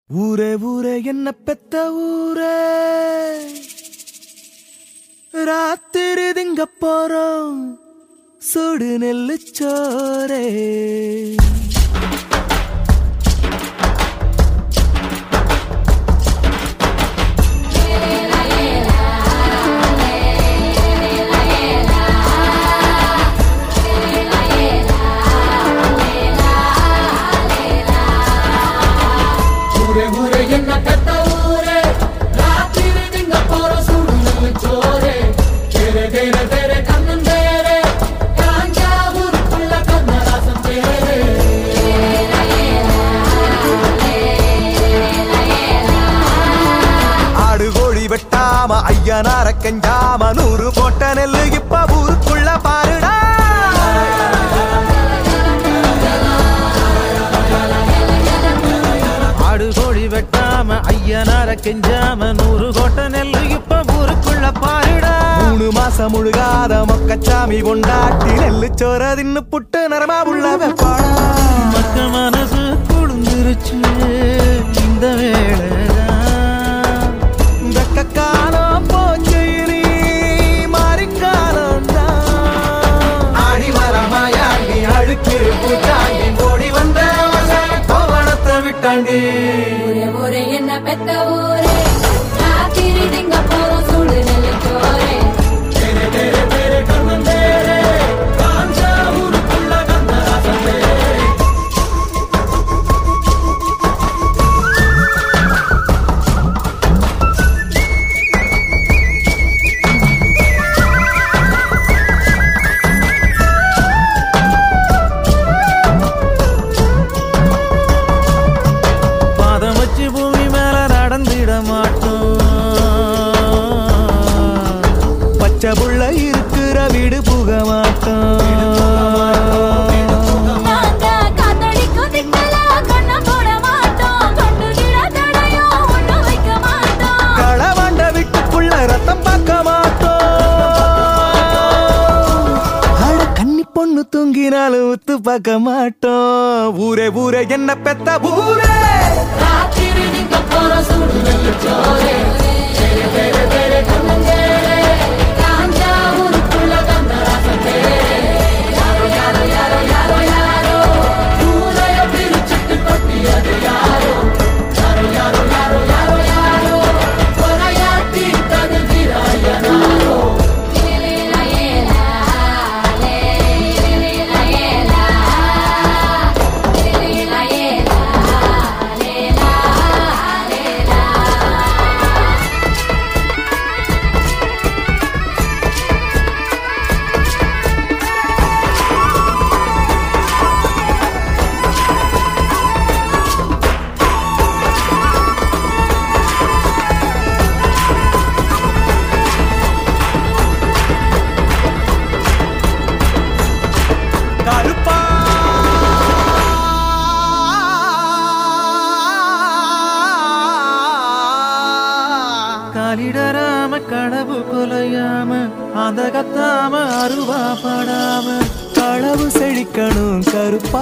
ஊரே ஊரே என்ன பெத்த ஊரே ராத்திரி திங்க போறோம் சுடு நெல்லு சோரே ஊரே ஊரே என்ன பெத்த ஊரே ராத்திரி திங்க போற சூடு நெல்லு சோரே தேரே தேரே தேரே கண்ணன் தேரே காஞ்சா ஊருக்குள்ள கண்ணராசன் தேரே ஆடு கோழி வெட்டாம ஐயனார கெஞ்சாம நூறு போட்ட நெல்லு இப்ப ஊருக்குள்ள பாருடா ஆடு கோழி வெட்டாம ஐயனார கெஞ்சாம நூறு கோட்டை நெல்லு இப்ப ஊருக்குள்ள பாருடா மூணு மாசம் முழுகாத மொக்கச்சாமி கொண்டாட்டி நெல்லு சோற தின்னு புட்டு நரமா உள்ள வெப்பாடா மக்க மனசு குளிர்ந்துருச்சு இந்த வேளைதான் வெக்க காலம் போச்சு இனி மாறிக்காலம் ஆடி வரமாயாண்டி அழுக்கு பூட்டாண்டி ஓடி வந்த கோவணத்தை விட்டாண்டி ஊரே ஊரே என்ன பெத்த ஊரே ராத்திரி திங்க போறோம் சுடு நெல்லு சோரே தேரே தேரே தேரே கண்ணன் தேரே காஞ்சா ஊருக்குள்ள கண்ணராசன் தேரே பாதம் வச்சு பூமி மேல நடந்திட மாட்டோம் பச்சை புள்ள இருக்கிற வீடு புக மாட்டோம் நாங்க காத்தடிக்கும் திக்கல கண்ண போட மாட்டோம் கண்டு கிட தடையும் ஒண்ணு வைக்க மாட்டோம் களவாண்ட வீட்டுக்குள்ள ரத்தம் பார்க்க மாட்டோம் அட கன்னி பொண்ணு தூங்கினாலும் உத்து பார்க்க மாட்டோம் ஊரே ஊரே என்ன பெத்த ஊரே ராத்திரி திங்க போற சூடு நெல்லு சோரே தேரே தேரே தேரே கண்ணன் தேரே காஞ்சா ஊருக்குள்ள கண்ணராசன் தேரே யாரோ யாரோ யாரோ யாரோ யாரோ ஊரைய பிரிச்சுட்டு கொட்டியது யாரோ யாரோ யாரோ யாரோ யாரோ யாரோ கொலையாட்டி தகுதிராயனாரோ ஏலேலா ஏலா ஏலேலா ஏலா ஏலேலா ஏலா லேலா லேலா கருப்பா காலிடராம கடவு கொலையாம அந்த கத்தாம அருவா படாம களவு செழிக்கணும் கருப்பா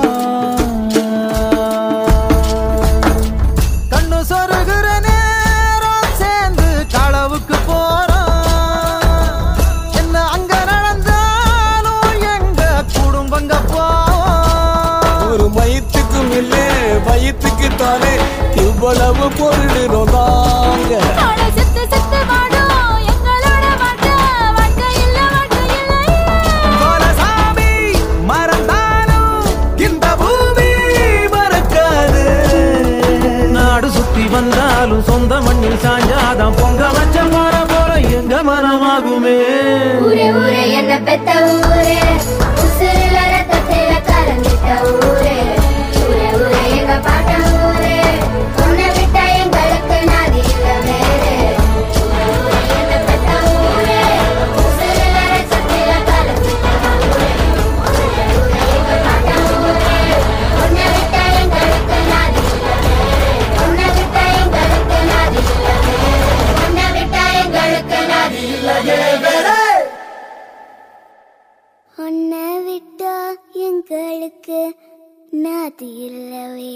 கண்ணு சொருகிற நேரம் சேர்ந்து களவுக்கு போறோம் என்ன அங்க நடந்தாலும் எங்க குடும்பங்க போவோம் ஒரு மயத்துக்கும் இல்லே வயிற்றுக்கு தானே இவ்வளவு பொருளினோம் நாங்க நாளை செத்து செத்து வாடும் எங்களோட வாழ்க்கை வாழ்க்கை இல்ல வாழ்க்கை இல்லை கோலசாமி மறந்தாலும் இந்த பூமி மறக்காது நாடு சுத்தி வந்தாலும் சொந்த மண்ணில் சாஞ்சாதான் பொங்க வச்ச போற போற எங்க மனமாகுமே ஊரே ஊரே என்ன பெத்த ஊரே உசுரில ரத்தத்தில கலந்துட்ட ஊரே ஊரே ஊரே எங்க பாட்ட ஊரே உன்னை விட்டா எங்களுக்கு நாதி இல்ல வேறே ஊரே ஊரே என்ன பெத்த ஊரே உசுரில ரத்தத்தில கலந்துட்ட ஊரே ஊரே ஊரே எங்க பாட்ட ஊரே உன்னை விட்டா எங்களுக்கு நாதி இல்ல வேறே உன்னை விட்டா எங்களுக்கு நாதி இல்ல வேறே உன்னை விட்டா எங்களுக்கு நாதி இல்ல வேறே உன்னை விட்டா எங்களுக்கு நாதி இல்லவே